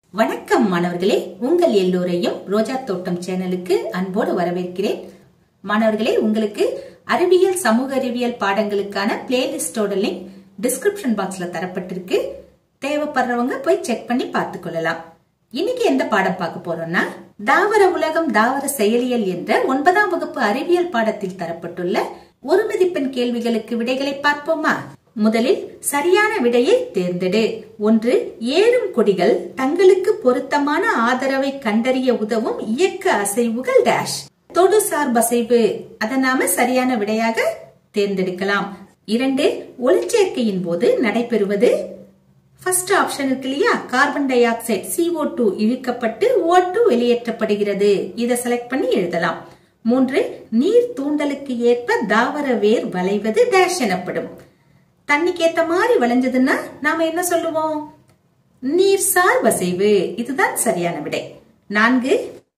வணக்கம் மாணவர்களே உங்கள் எல்லோரையும் ரோஜா தோட்டம் சேனலுக்கு அன்போடு வரவேற்கிறேன் மாணவர்களே உங்களுக்கு அறிவியல் சமூக அறிவியல் பாடங்களுக்கான பிளேலிஸ்டோட லிங்க் டிஸ்கிரிப்ஷன் பாக்ஸ்ல தரப்பட்டிருக்கு தேவைப்படுறவங்க போய் செக் பண்ணி பார்த்துக் கொள்ளலாம் இன்னைக்கு எந்த பாடம் பார்க்க போறோம்னா தாவர உலகம் தாவர செயலியல் என்ற ஒன்பதாம் வகுப்பு அறிவியல் பாடத்தில் தரப்பட்டுள்ள ஒரு மதிப்பெண் கேள்விகளுக்கு விடைகளை பார்ப்போமா முதலில் சரியான விடையை தேர்ந்தெடு ஒன்று ஏறும் கொடிகள் தங்களுக்கு பொருத்தமான ஆதரவை கண்டறிய உதவும் இயக்க அசைவுகள் டேஷ் தொடு சார்பசைவு அதை நாம சரியான விடையாக தேர்ந்தெடுக்கலாம் இரண்டு ஒளிச்சேர்க்கையின் போது நடைபெறுவது ஃபர்ஸ்ட் ஆப்ஷன் இருக்கு இல்லையா carbon dioxide CO two இழுக்கப்பட்டு ஓ டூ வெளியேற்றப்படுகிறது இதை செலக்ட் பண்ணி எழுதலாம் மூன்று நீர் தூண்டலுக்கு ஏற்ப தாவர வேர் வளைவது டேஷ் எனப்படும் தண்ணிக்கு ஏத்த மாதிரி வளைஞ்சதுன்னா நாம என்ன சொல்லுவோம் நீர்சார் வசைவு இதுதான் சரியான விடை நான்கு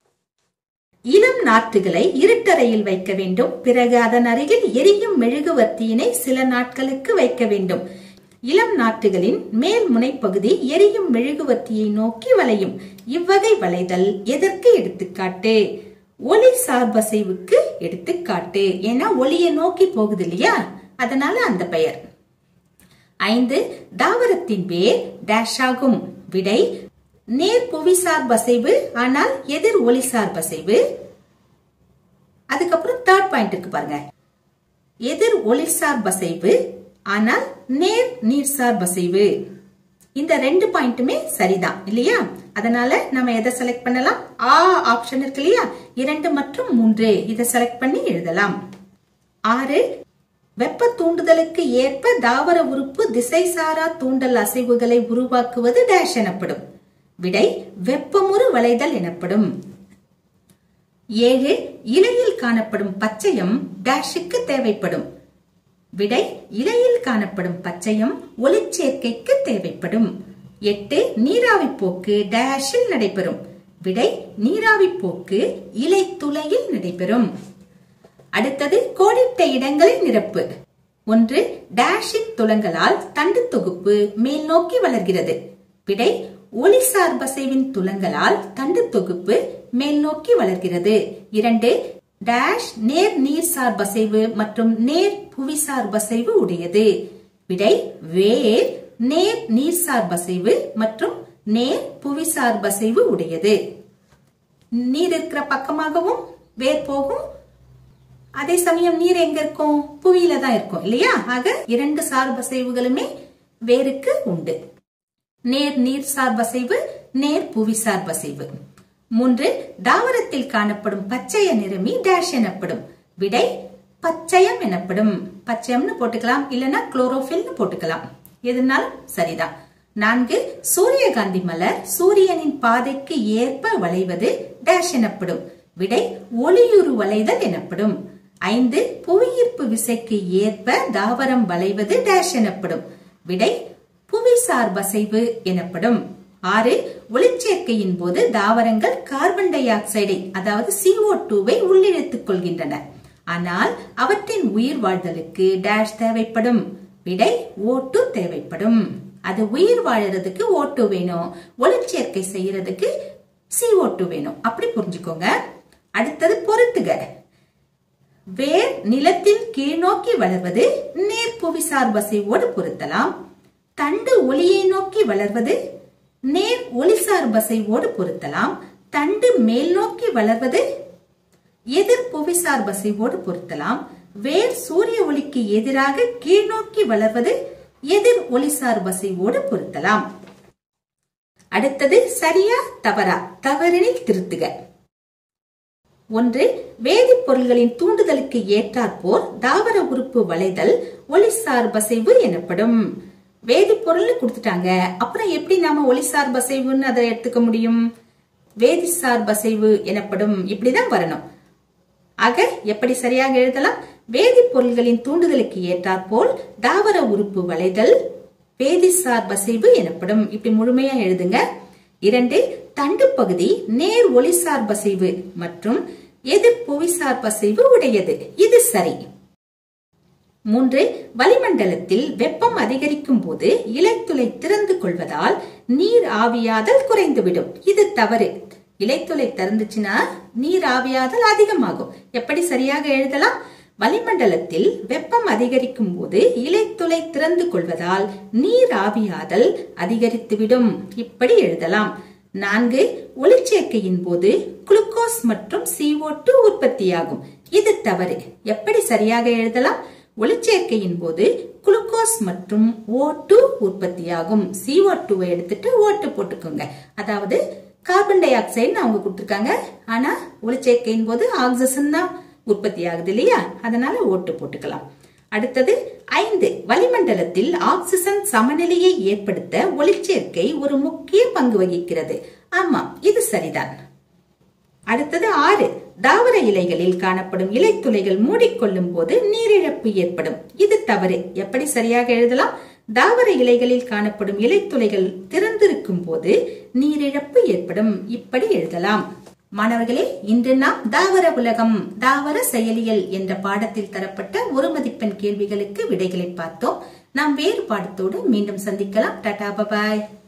இளம் நாற்றுகளை இருட்டறையில் வைக்க வேண்டும் பிறகு அதன் அருகில் எரியும் மெழுகுவர்த்தியினை சில நாட்களுக்கு வைக்க வேண்டும் இளம் நாற்றுகளின் மேல் முனைப்பகுதி எரியும் மெழுகுவர்த்தியை நோக்கி வளையும் இவ்வகை வளைதல் எதற்கு எடுத்துக்காட்டு ஒளி சார்பசைவுக்கு எடுத்துக்காட்டு ஏன்னா ஒளியை நோக்கி போகுது இல்லையா அதனால அந்த பெயர் ஐந்து தாவரத்தின் வேர் டேஷ் ஆகும் விடை நேர் புவிசார் பசைவு ஆனால் எதிர் ஒளிசார் பசைவு அதுக்கப்புறம் தேர்ட் பாயிண்ட் இருக்கு பாருங்க எதிர் ஒளிசார் பசைவு ஆனால் நேர் நீர்சார் பசைவு இந்த ரெண்டு பாயிண்ட்டுமே சரிதான் இல்லையா அதனால நம்ம எதை செலக்ட் பண்ணலாம் ஆ ஆப்ஷன் இருக்கு இல்லையா இரண்டு மற்றும் மூன்று இதை செலக்ட் பண்ணி எழுதலாம் ஆறு வெப்ப தூண்டுதலுக்கு ஏற்ப தாவர உறுப்பு திசைசாரா தூண்டல் அசைவுகளை உருவாக்குவது டேஷ் எனப்படும் விடை வெப்பமுறு வளைதல் எனப்படும் ஏழு இலையில் காணப்படும் பச்சையம் டேஷுக்கு தேவைப்படும் விடை இலையில் காணப்படும் பச்சையம் ஒளிச்சேர்க்கைக்கு தேவைப்படும் எட்டு நீராவி போக்கு டேஷில் நடைபெறும் விடை நீராவி போக்கு இலை துளையில் நடைபெறும் அடுத்தது கோடிட்ட இடங்களை நிரப்பு ஒன்று டேஷின் துலங்களால் தண்டு தொகுப்பு மேல் நோக்கி வளர்கிறது விடை ஒளிசார் பசைவின் துலங்களால் தண்டு தொகுப்பு மேல் நோக்கி வளர்கிறது இரண்டு டேஷ் நேர் நீர்சார் பசைவு மற்றும் நேர் புவிசார் பசைவு உடையது விடை வேர் நேர் நீர்சார் பசைவு மற்றும் நேர் புவிசார் பசைவு உடையது நீர் இருக்கிற பக்கமாகவும் வேர் போகும் அதே சமயம் நீர் எங்க இருக்கும் புவியில தான் இருக்கும் இல்லையா ஆக இரண்டு சார்பசைவுகளுமே வேருக்கு உண்டு நேர் நீர் சார்பசைவு நேர் புவி சார்பசைவு மூன்று தாவரத்தில் காணப்படும் பச்சைய நிறமி டேஷ் எனப்படும் விடை பச்சையம் எனப்படும் பச்சையம்னு போட்டுக்கலாம் இல்லனா குளோரோபில்னு போட்டுக்கலாம் எதுனாலும் சரிதான் நான்கு சூரியகாந்தி மலர் சூரியனின் பாதைக்கு ஏற்ப வளைவது டேஷ் எனப்படும் விடை ஒளியுறு வளைதல் எனப்படும் ஐந்து புவியீர்ப்பு விசைக்கு ஏற்ப தாவரம் வளைவது டேஷ் எனப்படும் விடை புவிசார் பசைவு எனப்படும் ஆறு ஒளிச்சேர்க்கையின் போது தாவரங்கள் கார்பன் டை ஆக்சைடை அதாவது சிஓ டூவை உள்ளிழுத்துக் கொள்கின்றன ஆனால் அவற்றின் உயிர் வாழ்தலுக்கு டேஷ் தேவைப்படும் விடை ஓட்டு தேவைப்படும் அது உயிர் வாழறதுக்கு ஓட்டு வேணும் ஒளிச்சேர்க்கை செய்யறதுக்கு சிஓ டூ வேணும் அப்படி புரிஞ்சுக்கோங்க அடுத்தது பொருத்துக வேர் நிலத்தில் கீழ்நோக்கி வளர்வது நேர் புவிசார் பசைவோடு பொருத்தலாம் தண்டு ஒளியை நோக்கி வளர்வது நேர் ஒளிசார் பசைவோடு பொருத்தலாம் தண்டு மேல் நோக்கி வளர்வது எதிர் புவிசார் பசைவோடு பொருத்தலாம் வேர் சூரிய ஒளிக்கு எதிராக கீழ்நோக்கி வளர்வது எதிர் ஒளிசார் பசைவோடு பொருத்தலாம் அடுத்தது சரியா தவறா தவறெனில் திருத்துக ஒன்று வேதிப்பொருள்களின் தூண்டுதலுக்கு ஏற்றாற்போர் தாவர உறுப்பு வளைதல் ஒளிசார் பசைவு எனப்படும் வேதிப்பொருள் கொடுத்துட்டாங்க அப்புறம் எப்படி நாம ஒளிசார் பசைவுன்னு அதை எடுத்துக்க முடியும் வேதிசார் பசைவு எனப்படும் இப்படிதான் வரணும் ஆக எப்படி சரியாக எழுதலாம் வேதிப்பொருள்களின் தூண்டுதலுக்கு ஏற்றாற்போல் தாவர உறுப்பு வளைதல் வேதிசார் பசைவு எனப்படும் இப்படி முழுமையா எழுதுங்க இரண்டு தண்டு பகுதி நேர் ஒளிசார் பசைவு மற்றும் எதிர் புவிசார் பசைவு உடையது இது சரி மூன்று வளிமண்டலத்தில் வெப்பம் அதிகரிக்கும் போது இலைத்துளை திறந்து கொள்வதால் நீர் ஆவியாதல் குறைந்துவிடும் இது தவறு இலைத்துளை திறந்துச்சுன்னா நீர் ஆவியாதல் அதிகமாகும் எப்படி சரியாக எழுதலாம் வளிமண்டலத்தில் வெப்பம் அதிகரிக்கும் போது இலைத்துளை திறந்து கொள்வதால் நீர் ஆவியாதல் அதிகரித்துவிடும் இப்படி எழுதலாம் நான்கு ஒளிச்சேர்க்கையின் போது குளுக்கோஸ் மற்றும் CO2 உற்பத்தியாகும் இது தவறு எப்படி சரியாக எழுதலாம் ஒளிச்சேர்க்கையின் போது குளுக்கோஸ் மற்றும் O2 உற்பத்தியாகும் CO2 வை எடுத்துட்டு ஓட்டு போட்டுக்கோங்க அதாவது கார்பன் டை ஆக்சைடு அவங்க கொடுத்திருக்காங்க ஆனா ஒளிச்சேர்க்கையின் போது ஆக்சிஜன் தான் உற்பத்தி ஆகுது இல்லையா அதனால ஓட்டு போட்டுக்கலாம் அடுத்தது ஐந்து வளிமண்டலத்தில் ஆக்சிஜன் சமநிலையை ஏற்படுத்த ஒளிச்சேர்க்கை ஒரு முக்கிய பங்கு வகிக்கிறது ஆமா இது சரிதான் அடுத்தது ஆறு தாவர இலைகளில் காணப்படும் இலைத்துளைகள் மூடிக்கொள்ளும் போது நீரிழப்பு ஏற்படும் இது தவறு எப்படி சரியாக எழுதலாம் தாவர இலைகளில் காணப்படும் இலைத்துளைகள் திறந்திருக்கும் போது நீரிழப்பு ஏற்படும் இப்படி எழுதலாம் மாணவர்களே இன்று நாம் தாவர உலகம் தாவர செயலியல் என்ற பாடத்தில் தரப்பட்ட ஒரு மதிப்பெண் கேள்விகளுக்கு விடைகளை பார்த்தோம் நாம் வேறு பாடத்தோடு மீண்டும் சந்திக்கலாம் டாடா பபாய்